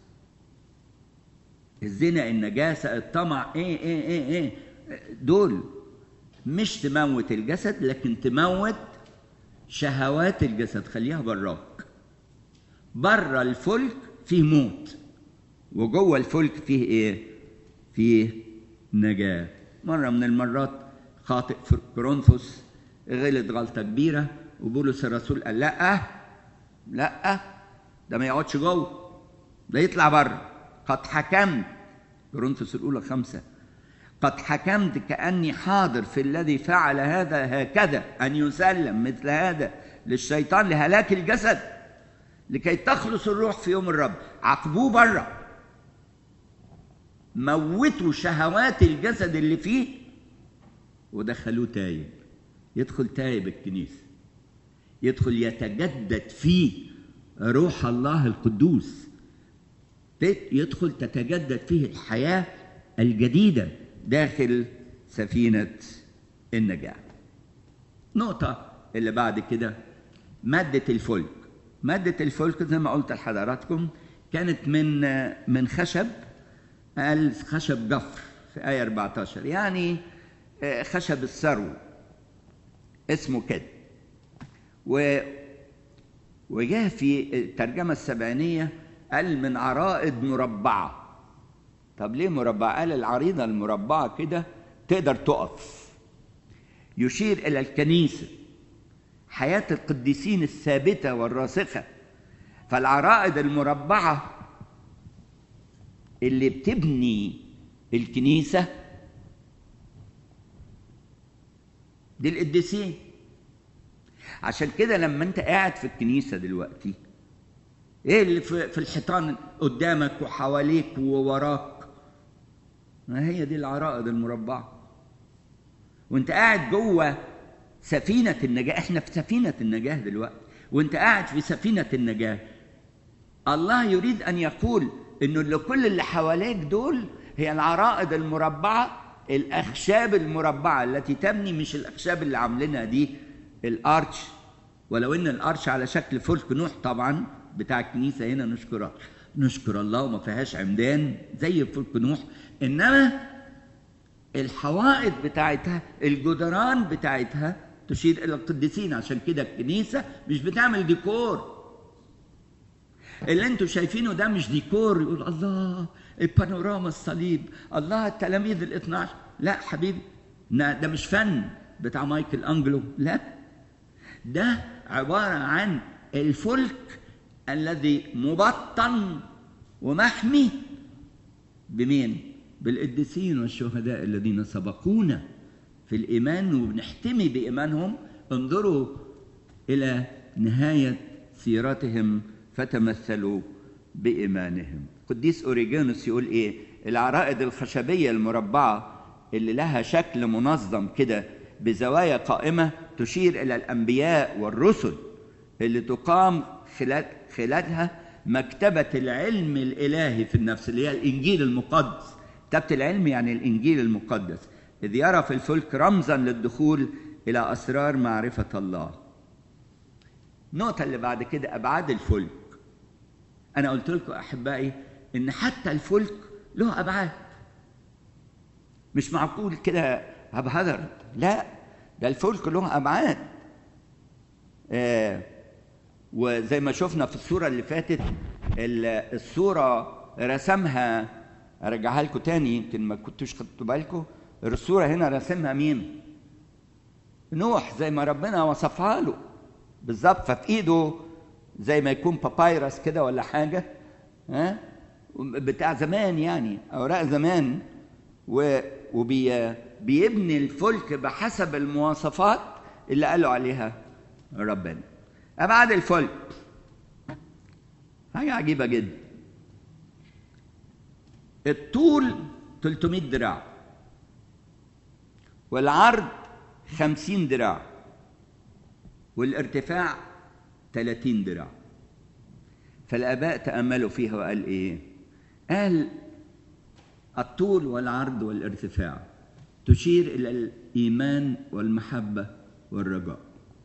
الزنا النجاسه الطمع ايه ايه ايه ايه دول مش تموت الجسد لكن تموت شهوات الجسد خليها براك بره الفلك فيه موت وجوه الفلك فيه ايه فيه نجاه مره من المرات خاطئ في كورنثوس غلط غلطه كبيره وبولس الرسول قال لا لا ده ما يقعدش جوه ده يطلع بره قد حكمت كورنثوس الاولى خمسه قد حكمت كاني حاضر في الذي فعل هذا هكذا ان يسلم مثل هذا للشيطان لهلاك الجسد لكي تخلص الروح في يوم الرب عاقبوه بره موتوا شهوات الجسد اللي فيه ودخلوه تايب يدخل تايب الكنيسه يدخل يتجدد فيه روح الله القدوس يدخل تتجدد فيه الحياة الجديدة داخل سفينة النجاة نقطة اللي بعد كده مادة الفلك مادة الفلك زي ما قلت لحضراتكم كانت من من خشب قال خشب جفر في آية 14 يعني خشب السرو اسمه كده و وجاء في الترجمة السبعينية قال من عرائض مربعة طب ليه مربعة؟ قال العريضة المربعة كده تقدر تقف يشير إلى الكنيسة حياة القديسين الثابتة والراسخة فالعرائض المربعة اللي بتبني الكنيسة دي القديسين عشان كده لما انت قاعد في الكنيسة دلوقتي ايه اللي في الحيطان قدامك وحواليك ووراك ما هي دي العرائض المربعة وانت قاعد جوه سفينة النجاة احنا في سفينة النجاة دلوقتي وانت قاعد في سفينة النجاة الله يريد ان يقول انه اللي كل اللي حواليك دول هي العرائض المربعة الاخشاب المربعة التي تبني مش الاخشاب اللي عاملينها دي الارش ولو ان الارش على شكل فلك نوح طبعا بتاع الكنيسة هنا نشكر نشكر الله وما فيهاش عمدان زي فلك نوح انما الحوائط بتاعتها الجدران بتاعتها تشير الى القديسين عشان كده الكنيسه مش بتعمل ديكور اللي انتوا شايفينه ده مش ديكور يقول الله البانوراما الصليب الله التلاميذ ال 12 لا حبيبي ده مش فن بتاع مايكل انجلو لا ده عباره عن الفلك الذي مبطن ومحمي بمين؟ بالقديسين والشهداء الذين سبقونا في الإيمان وبنحتمي بإيمانهم انظروا إلى نهاية سيرتهم فتمثلوا بإيمانهم قديس أوريجانوس يقول إيه العرائض الخشبية المربعة اللي لها شكل منظم كده بزوايا قائمة تشير إلى الأنبياء والرسل اللي تقام خلال خلالها مكتبة العلم الإلهي في النفس اللي هي الإنجيل المقدس كتابة العلم يعني الإنجيل المقدس إذ يرى في الفلك رمزا للدخول إلى أسرار معرفة الله النقطة اللي بعد كده أبعاد الفلك أنا قلت لكم أحبائي إن حتى الفلك له أبعاد مش معقول كده هبهدر لا ده الفلك له أبعاد آه وزي ما شفنا في الصورة اللي فاتت الصورة رسمها ارجعها لكم تاني يمكن ما كنتوش خدتوا بالكم الصوره هنا راسمها مين نوح زي ما ربنا وصفها له بالظبط ففي ايده زي ما يكون بابايرس كده ولا حاجه ها بتاع زمان يعني اوراق زمان وبيبني الفلك بحسب المواصفات اللي قالوا عليها ربنا ابعاد الفلك حاجه عجيبه جدا الطول 300 دراع والعرض 50 دراع والارتفاع 30 دراع فالآباء تأملوا فيها وقال إيه؟ قال الطول والعرض والارتفاع تشير إلى الإيمان والمحبة والرجاء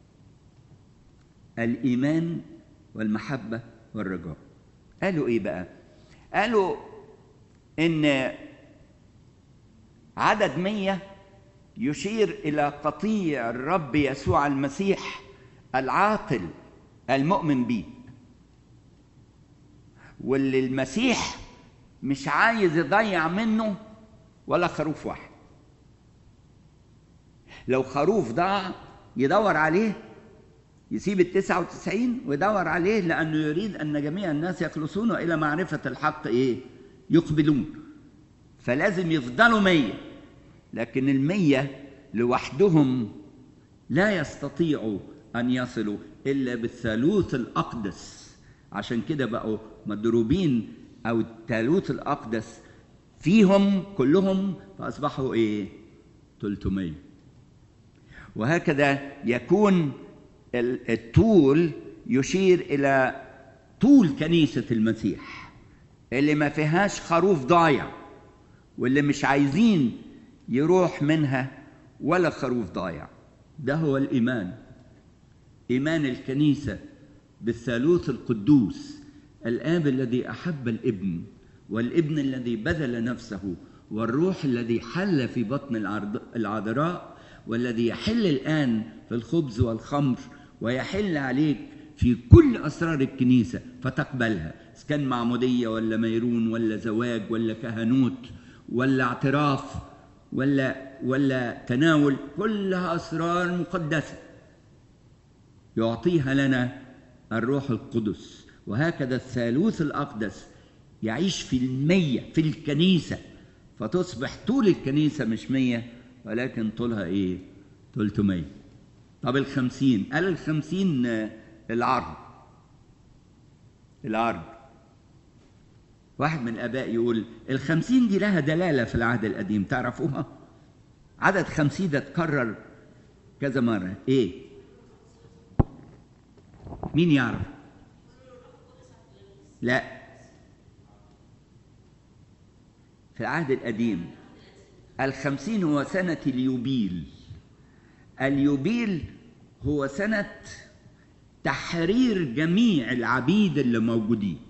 الإيمان والمحبة والرجاء قالوا إيه بقى؟ قالوا ان عدد مية يشير إلى قطيع الرب يسوع المسيح العاقل المؤمن به واللي المسيح مش عايز يضيع منه ولا خروف واحد لو خروف ضاع يدور عليه يسيب التسعة وتسعين ويدور عليه لأنه يريد أن جميع الناس يخلصون إلى معرفة الحق إيه يقبلون فلازم يفضلوا مية لكن المية لوحدهم لا يستطيعوا أن يصلوا إلا بالثالوث الأقدس عشان كده بقوا مضروبين أو الثالوث الأقدس فيهم كلهم فأصبحوا إيه 300 وهكذا يكون الطول يشير إلى طول كنيسة المسيح اللي ما فيهاش خروف ضايع واللي مش عايزين يروح منها ولا خروف ضايع ده هو الإيمان إيمان الكنيسة بالثالوث القدوس الآب الذي أحب الابن والابن الذي بذل نفسه والروح الذي حل في بطن العذراء والذي يحل الآن في الخبز والخمر ويحل عليك في كل أسرار الكنيسة فتقبلها إذا كان معمودية ولا ميرون ولا زواج ولا كهنوت ولا اعتراف ولا ولا تناول كلها أسرار مقدسة يعطيها لنا الروح القدس وهكذا الثالوث الأقدس يعيش في المية في الكنيسة فتصبح طول الكنيسة مش مية ولكن طولها إيه؟ 300 طب الخمسين قال الخمسين العرض العرض واحد من الآباء يقول الخمسين دي لها دلالة في العهد القديم تعرفوها عدد خمسين ده اتكرر كذا مرة ايه مين يعرف لا في العهد القديم الخمسين هو سنة اليوبيل اليوبيل هو سنة تحرير جميع العبيد اللي موجودين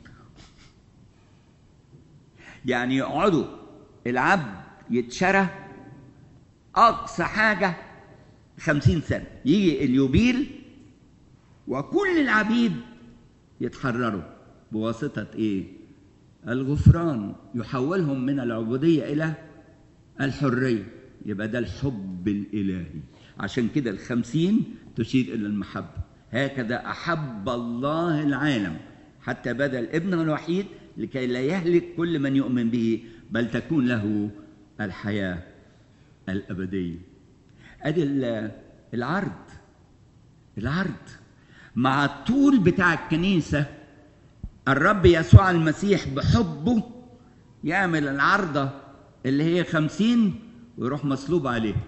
يعني يقعدوا العبد يتشرى أقصى حاجة خمسين سنة يجي اليوبيل وكل العبيد يتحرروا بواسطة إيه؟ الغفران يحولهم من العبودية إلى الحرية يبقى ده الحب الإلهي عشان كده الخمسين تشير إلى المحبة هكذا أحب الله العالم حتى بدا الابن الوحيد لكي لا يهلك كل من يؤمن به بل تكون له الحياة الأبدية أدي العرض العرض مع الطول بتاع الكنيسة الرب يسوع المسيح بحبه يعمل العرضة اللي هي خمسين ويروح مصلوب عليها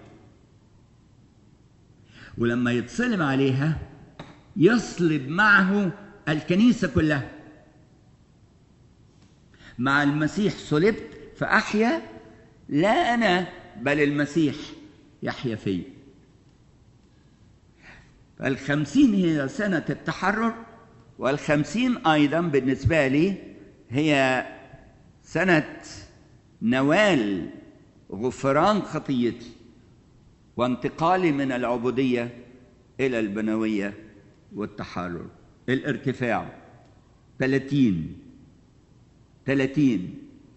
ولما يتصلب عليها يصلب معه الكنيسة كلها مع المسيح صلبت فأحيا لا أنا بل المسيح يحيا في فالخمسين هي سنة التحرر والخمسين أيضا بالنسبة لي هي سنة نوال غفران خطيتي وانتقالي من العبودية إلى البنوية والتحرر الارتفاع 30 30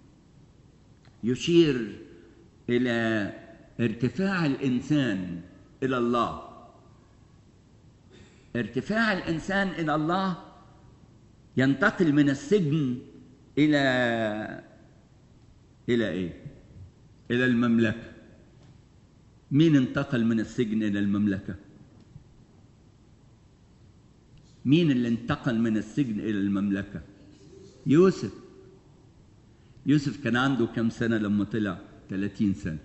يشير إلى ارتفاع الإنسان إلى الله ارتفاع الإنسان إلى الله ينتقل من السجن إلى إلى إيه؟ إلى المملكة مين انتقل من السجن إلى المملكة؟ مين اللي انتقل من السجن إلى المملكة؟ يوسف يوسف كان عنده كم سنة لما طلع؟ 30 سنة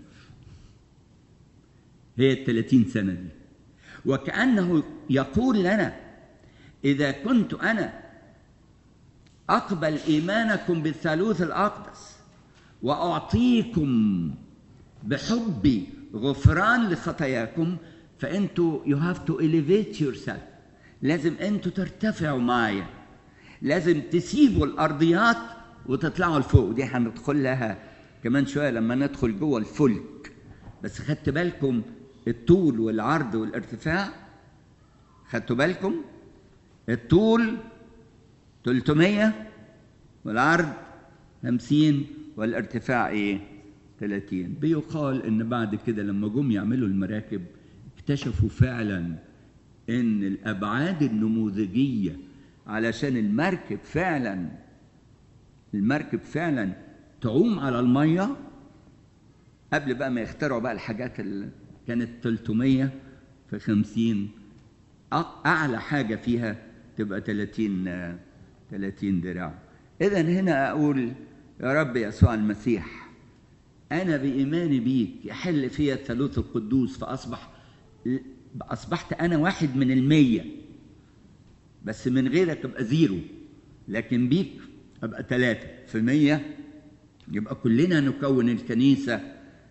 هي ال 30 سنة دي وكأنه يقول لنا إذا كنت أنا أقبل إيمانكم بالثالوث الأقدس وأعطيكم بحبي غفران لخطاياكم فأنتوا you have to elevate yourself لازم أنتوا ترتفعوا معايا لازم تسيبوا الأرضيات وتطلعوا لفوق دي هندخل لها كمان شوية لما ندخل جوه الفلك بس خدت بالكم الطول والعرض والارتفاع خدتوا بالكم الطول 300 والعرض 50 والارتفاع ايه 30 بيقال ان بعد كده لما جم يعملوا المراكب اكتشفوا فعلا ان الابعاد النموذجيه علشان المركب فعلا المركب فعلا تعوم على الميه قبل بقى ما يخترعوا بقى الحاجات اللي كانت 300 في 50 اعلى حاجه فيها تبقى 30 30 دراع اذا هنا اقول يا رب يسوع المسيح انا بايماني بيك يحل فيا الثالوث القدوس فاصبح اصبحت انا واحد من المية بس من غيرك ابقى زيرو لكن بيك ابقى ثلاثة في مية يبقى كلنا نكون الكنيسة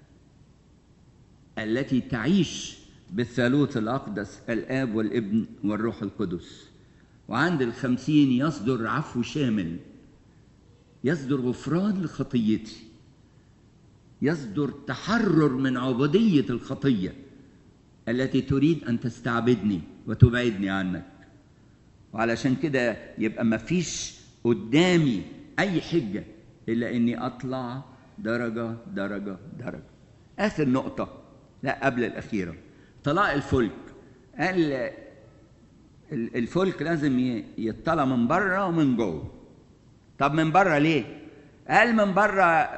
التي تعيش بالثالوث الأقدس الآب والابن والروح القدس وعند الخمسين يصدر عفو شامل يصدر غفران لخطيتي يصدر تحرر من عبودية الخطية التي تريد أن تستعبدني وتبعدني عنك وعلشان كده يبقى ما فيش قدامي أي حجة إلا إني أطلع درجة درجة درجة آخر نقطة لا قبل الأخيرة طلاق الفلك قال الفلك لازم يطلع من بره ومن جوه طب من بره ليه؟ قال من بره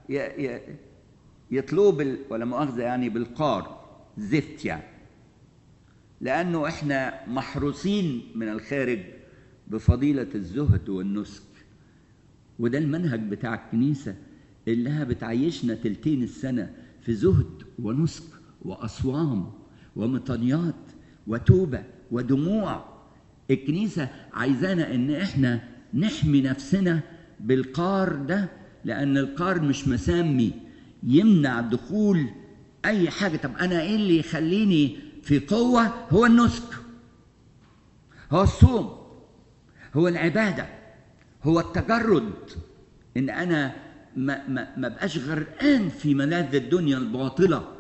يطلوه بال ولا مؤاخذة يعني بالقار زفت يعني لأنه إحنا محروسين من الخارج بفضيلة الزهد والنسك وده المنهج بتاع الكنيسة اللي بتعيشنا تلتين السنة في زهد ونسك وأصوام ومطنيات وتوبة ودموع الكنيسة عايزانا إن إحنا نحمي نفسنا بالقار ده لأن القار مش مسمي يمنع دخول أي حاجة طب أنا إيه اللي يخليني في قوة هو النسك هو الصوم هو العبادة هو التجرد إن أنا ما, ما, ما بقاش غرقان في ملاذ الدنيا الباطلة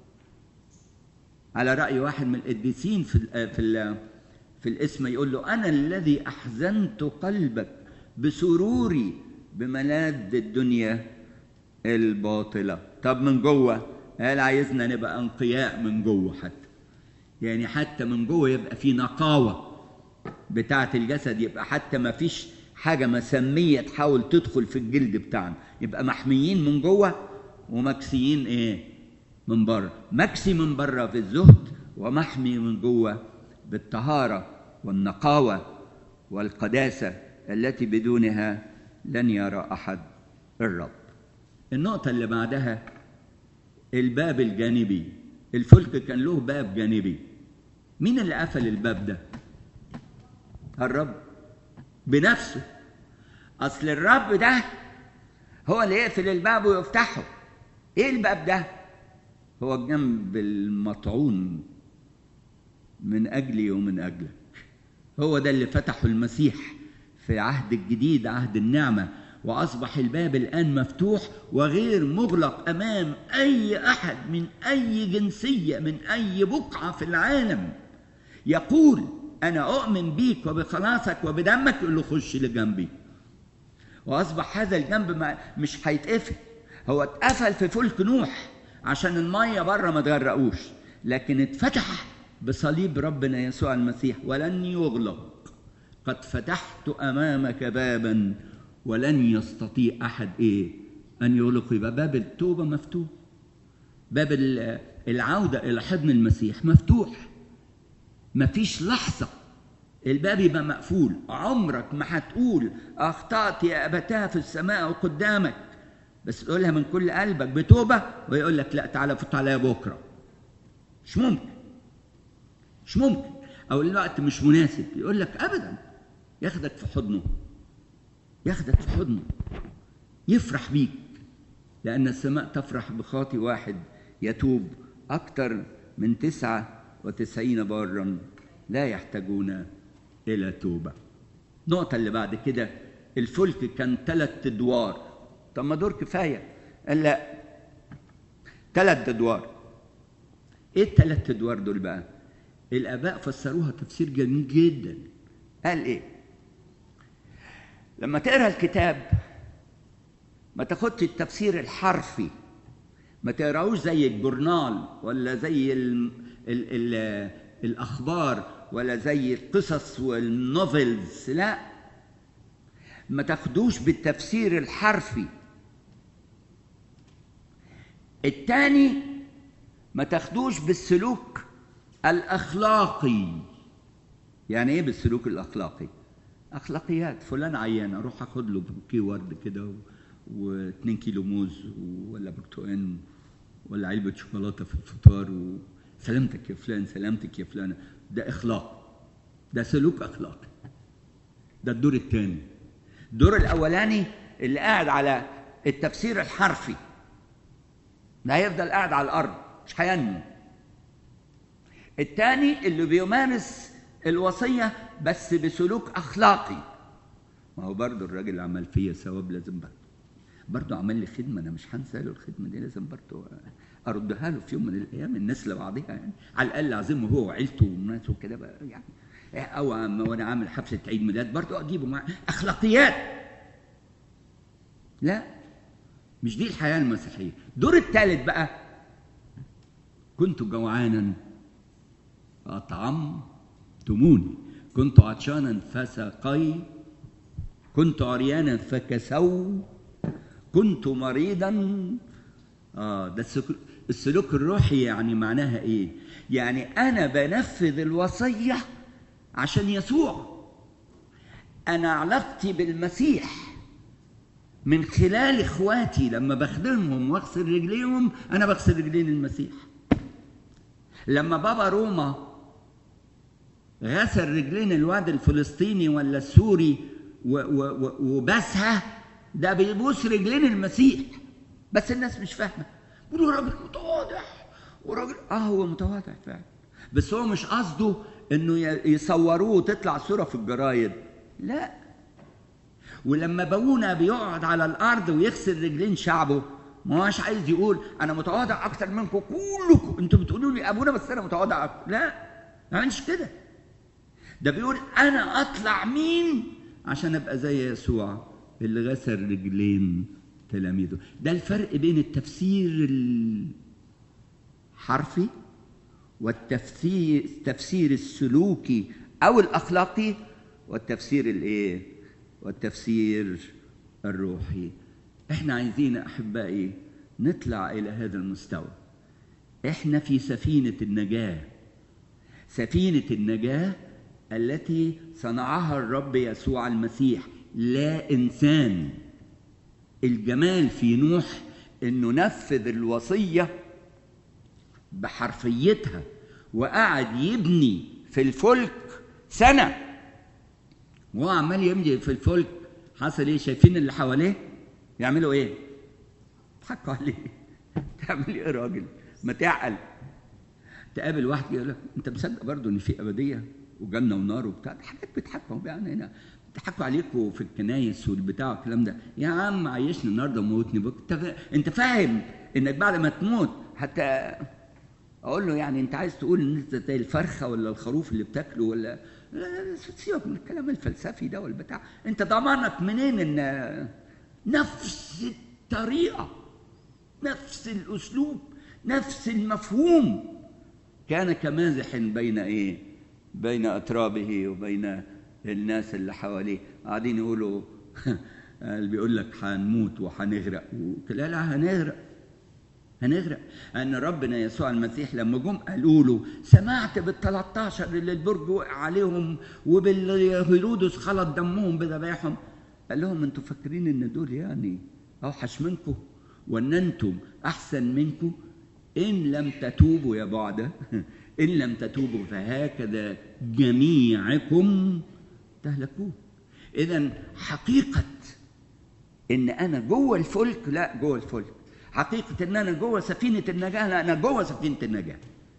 على رأي واحد من القديسين في ال في ال في الاسم يقول له أنا الذي أحزنت قلبك بسروري بملاذ الدنيا الباطلة طب من جوه قال عايزنا نبقى أنقياء من جوه حتى يعني حتى من جوه يبقى في نقاوة بتاعة الجسد يبقى حتى ما فيش حاجة مسمية تحاول تدخل في الجلد بتاعنا يبقى محميين من جوه ومكسيين ايه من بره مكسي من بره في الزهد ومحمي من جوه بالطهارة والنقاوة والقداسة التي بدونها لن يرى أحد الرب النقطة اللي بعدها الباب الجانبي الفلك كان له باب جانبي مين اللي قفل الباب ده الرب بنفسه اصل الرب ده هو اللي يقفل الباب ويفتحه ايه الباب ده هو الجنب المطعون من اجلي ومن اجلك هو ده اللي فتحه المسيح في عهد الجديد عهد النعمه واصبح الباب الان مفتوح وغير مغلق امام اي احد من اي جنسيه من اي بقعه في العالم يقول انا اؤمن بيك وبخلاصك وبدمك يقول له خش لجنبي واصبح هذا الجنب مش هيتقفل هو اتقفل في فلك نوح عشان الميه بره ما تغرقوش لكن اتفتح بصليب ربنا يسوع المسيح ولن يغلق قد فتحت امامك بابا ولن يستطيع احد ايه ان يغلق يبقى باب التوبه مفتوح باب العوده الى حضن المسيح مفتوح مفيش لحظه الباب يبقى مقفول عمرك ما هتقول اخطات يا ابتاه في السماء قدامك بس تقولها من كل قلبك بتوبه ويقول لك لا تعالى فوت عليا بكره مش ممكن مش ممكن او الوقت مش مناسب يقول لك ابدا ياخدك في حضنه ياخدك في حضنه يفرح بيك لأن السماء تفرح بخاطي واحد يتوب أكثر من تسعة وتسعين بارا لا يحتاجون إلى توبة النقطة اللي بعد كده الفلك كان ثلاث أدوار طب ما دور كفاية قال لا ثلاث أدوار إيه الثلاث أدوار دول بقى؟ الآباء فسروها تفسير جميل جدا قال إيه؟ لما تقرا الكتاب ما تاخدش التفسير الحرفي ما تقراوش زي الجورنال ولا زي ال ال ال الاخبار ولا زي القصص والنوفلز لا ما تاخدوش بالتفسير الحرفي الثاني ما تاخدوش بالسلوك الاخلاقي يعني ايه بالسلوك الاخلاقي اخلاقيات فلان عيان اروح اخد له بوكيه ورد كده و2 كيلو موز ولا برتقان ولا علبه شوكولاته في الفطار وسلامتك يا فلان سلامتك يا فلانه ده اخلاق ده سلوك اخلاقي ده الدور الثاني الدور الاولاني اللي قاعد على التفسير الحرفي ده هيفضل قاعد على الارض مش هينمو الثاني اللي بيمارس الوصيه بس بسلوك اخلاقي ما هو برضه الراجل عمل فيا ثواب لازم برضه برضه عمل لي خدمه انا مش هنسى له الخدمه دي لازم برضه اردها له في يوم من الايام الناس لبعضها يعني على الاقل اعزمه هو وعيلته والناس وكده بقى يعني او وانا عامل حفله عيد ميلاد برضه اجيبه مع اخلاقيات لا مش دي الحياه المسيحيه الدور الثالث بقى كنت جوعانا فاطعمتموني كنت عطشانا فسقي كنت عريانا فكسوا كنت مريضا اه ده السلوك, السلوك الروحي يعني معناها ايه يعني انا بنفذ الوصيه عشان يسوع انا علاقتي بالمسيح من خلال اخواتي لما بخدمهم واغسل رجليهم انا بغسل رجلين المسيح لما بابا روما غسل رجلين الواد الفلسطيني ولا السوري وبسها ده بيبوس رجلين المسيح بس الناس مش فاهمه بيقولوا راجل متواضع وراجل اه هو متواضع فعلا بس هو مش قصده انه يصوروه وتطلع صوره في الجرايد لا ولما ابونا بيقعد على الارض ويغسل رجلين شعبه ما هوش عايز يقول انا متواضع اكتر منكم كلكم انتوا بتقولوا لي ابونا بس انا متواضع أكتر. لا ما عملش كده ده بيقول انا اطلع مين عشان ابقى زي يسوع اللي غسل رجلين تلاميذه ده الفرق بين التفسير الحرفي والتفسير التفسير السلوكي او الاخلاقي والتفسير الايه والتفسير الروحي احنا عايزين احبائي نطلع الى هذا المستوى احنا في سفينه النجاه سفينه النجاه التي صنعها الرب يسوع المسيح لا انسان الجمال في نوح انه نفذ الوصيه بحرفيتها وقعد يبني في الفلك سنه وهو عمال يبني في الفلك حصل ايه شايفين اللي حواليه يعملوا ايه ضحكوا عليه تعمل ايه يا راجل ما تعقل تقابل واحد يقول لك انت مصدق برضه ان في ابديه وجنه ونار وبتاع حاجات بيضحكوا يعني هنا بيضحكوا عليكم في الكنايس والبتاع والكلام ده يا عم عيشني النهارده وموتني بكره انت انت فاهم انك بعد ما تموت حتى اقول له يعني انت عايز تقول ان انت زي الفرخه ولا الخروف اللي بتاكله ولا لا سيبك من الكلام الفلسفي ده والبتاع انت ضمانك منين ان نفس الطريقه نفس الاسلوب نفس المفهوم كان كمازح بين ايه بين اترابه وبين الناس اللي حواليه قاعدين يقولوا اللي بيقول لك هنموت وهنغرق لا لا هنغرق هنغرق ان ربنا يسوع المسيح لما جم قالوا له سمعت بال 13 اللي البرج وقع عليهم وبالهيرودس خلط دمهم بذبايحهم قال لهم انتوا فاكرين ان دول يعني اوحش منكم وان انتم احسن منكم ان لم تتوبوا يا بعد ان لم تتوبوا فهكذا جميعكم تهلكون اذا حقيقه ان انا جوه الفلك لا جوه الفلك حقيقة إن أنا جوه سفينة النجاة لا أنا جوه سفينة النجاة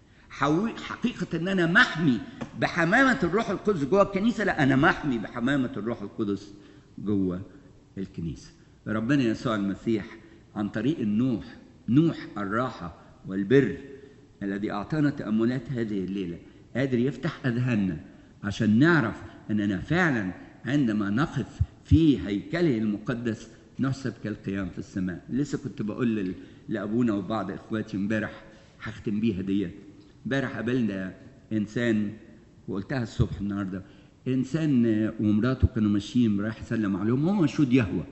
حقيقة إن أنا محمي بحمامة الروح القدس جوه الكنيسة لا أنا محمي بحمامة الروح القدس جوه الكنيسة ربنا يسوع المسيح عن طريق النوح نوح الراحة والبر الذي أعطانا تأملات هذه الليلة قادر يفتح أذهاننا عشان نعرف أننا فعلا عندما نقف في هيكله المقدس نحسب كالقيام في السماء لسه كنت بقول لابونا وبعض اخواتي امبارح هختم بيها ديت امبارح قابلنا انسان وقلتها الصبح النهارده انسان ومراته كانوا ماشيين رايح يسلم عليهم هم شهود يهوى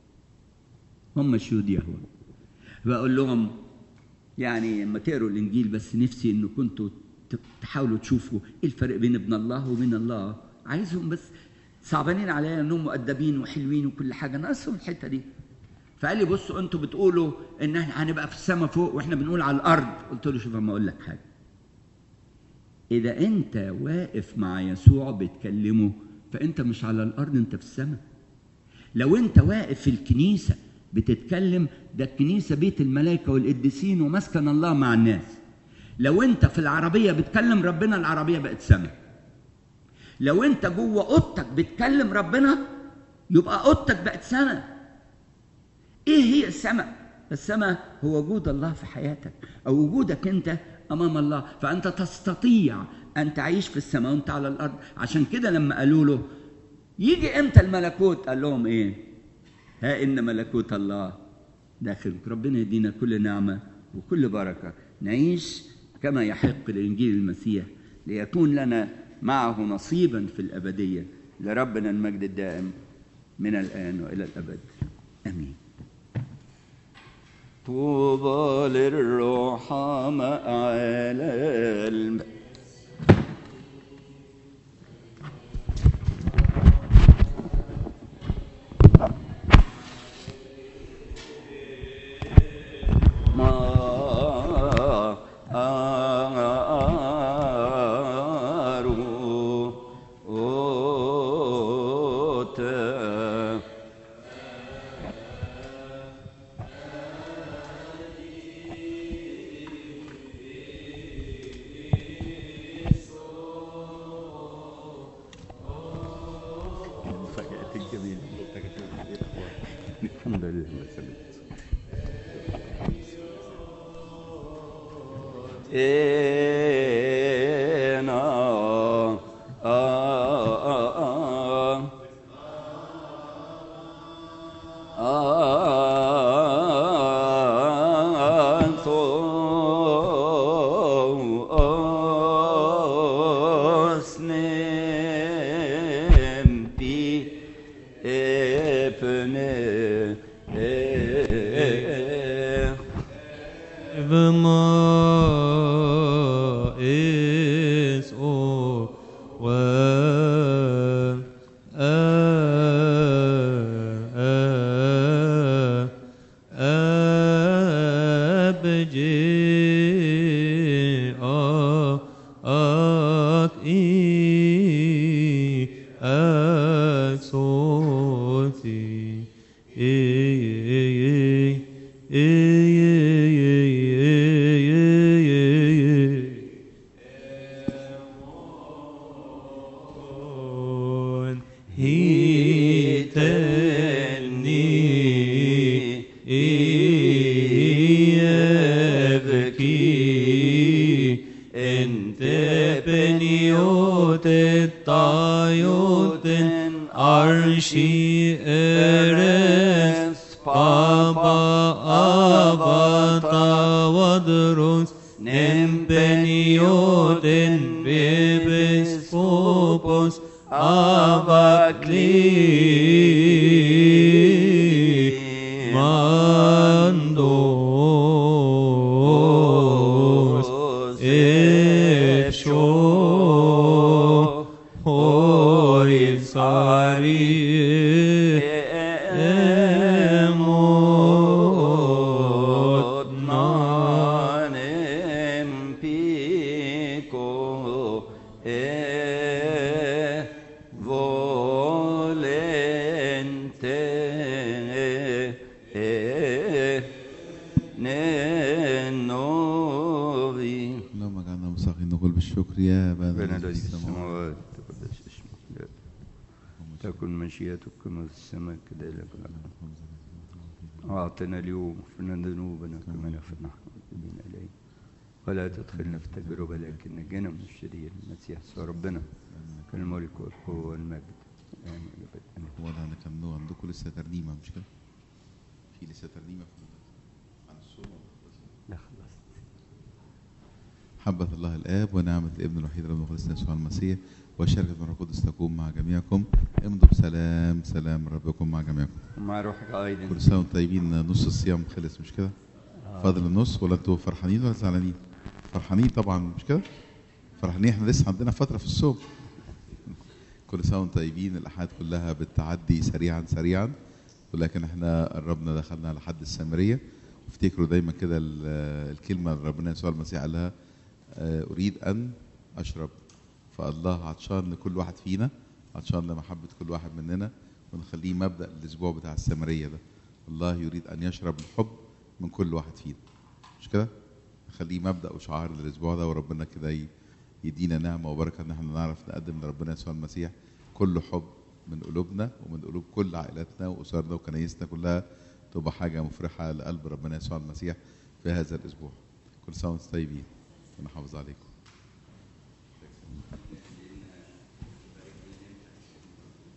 هم شهود يهوى بقول لهم يعني لما تقروا الانجيل بس نفسي انه كنتوا تحاولوا تشوفوا ايه الفرق بين ابن الله وبين الله عايزهم بس صعبانين عليا انهم مؤدبين وحلوين وكل حاجه ناقصهم الحته دي فقال لي بصوا انتوا بتقولوا ان احنا هنبقى في السماء فوق واحنا بنقول على الارض قلت له شوف اما اقول لك حاجه اذا انت واقف مع يسوع بتكلمه فانت مش على الارض انت في السماء لو انت واقف في الكنيسه بتتكلم ده الكنيسه بيت الملائكه والقديسين ومسكن الله مع الناس لو انت في العربيه بتكلم ربنا العربيه بقت سماء لو انت جوه اوضتك بتكلم ربنا يبقى اوضتك بقت سماء ايه هي السماء السماء هو وجود الله في حياتك او وجودك انت امام الله فانت تستطيع ان تعيش في السماء وانت على الارض عشان كده لما قالوا له يجي امتى الملكوت قال لهم ايه ها ان ملكوت الله داخلك ربنا يدينا كل نعمه وكل بركه نعيش كما يحق لانجيل المسيح ليكون لنا معه نصيبا في الابديه لربنا المجد الدائم من الان والى الابد امين طوبى للرحماء على الم... ما أروت المفاجآت الجميلة الحمد لله ما سلمت إنا Asnempi epne بما is o و أبجي أك إي أك صوتي إي هيتني يبكي انت بنيوت الطيوت عرشي ارس بابا أبطا ودرس نم بنيوت بيبس فوبوس أبكلي ماندوس إفشو هوي صاري Emot nanem pico e volente e nenovi اللهم اجعلنا مستحقين نقول بالشكر يا ربنا ابانا الذي في السماوات السماوات تقدس اسمك تكن مشيئتك كما في السماء كذلك في الارض أعطنا اليوم اغفرنا ذنوبنا كما نغفر نحن المذنبين إليه ولا تدخلنا في تجربة لكن نجنا من الشرير المسيح يسوع ربنا كل الملك والقوة والمجد آمين أبد آمين هو ده انا كان عندكم لسه ترنيمه مش كده؟ في لسه ترنيمه في عن الصوم لا خلاص محبة الله الآب ونعمة الابن الوحيد رب القدس يسوع المسيح وشركة من الروح القدس تكون مع جميعكم امضوا بسلام سلام ربكم مع جميعكم ومع روحك أيضا كل سنة وانتم طيبين نص الصيام خلص مش كده؟ فاضل النص ولا انتوا فرحانين ولا زعلانين؟ فرحانين طبعا مش كده؟ فرحانين احنا لسه عندنا فترة في الصوم كل سنة وانتم طيبين الأحاد كلها بتعدي سريعا سريعا ولكن احنا قربنا دخلنا على حد السامرية افتكروا دايما كده ال- الكلمة اللي ربنا يسوع المسيح قالها آه، أريد أن أشرب فالله عطشان لكل واحد فينا عطشان لمحبة كل واحد مننا ونخليه مبدا الاسبوع بتاع السامريه ده الله يريد ان يشرب الحب من كل واحد فينا مش كده نخليه مبدا وشعار للاسبوع ده وربنا كده ي- يدينا نعمه وبركه ان احنا نعرف نقدم لربنا يسوع المسيح كل حب من قلوبنا ومن قلوب كل عائلاتنا واسرنا وكنايسنا كلها تبقى حاجه مفرحه لقلب ربنا يسوع المسيح في هذا الاسبوع كل سنه وانتم طيبين ربنا يحافظ عليكم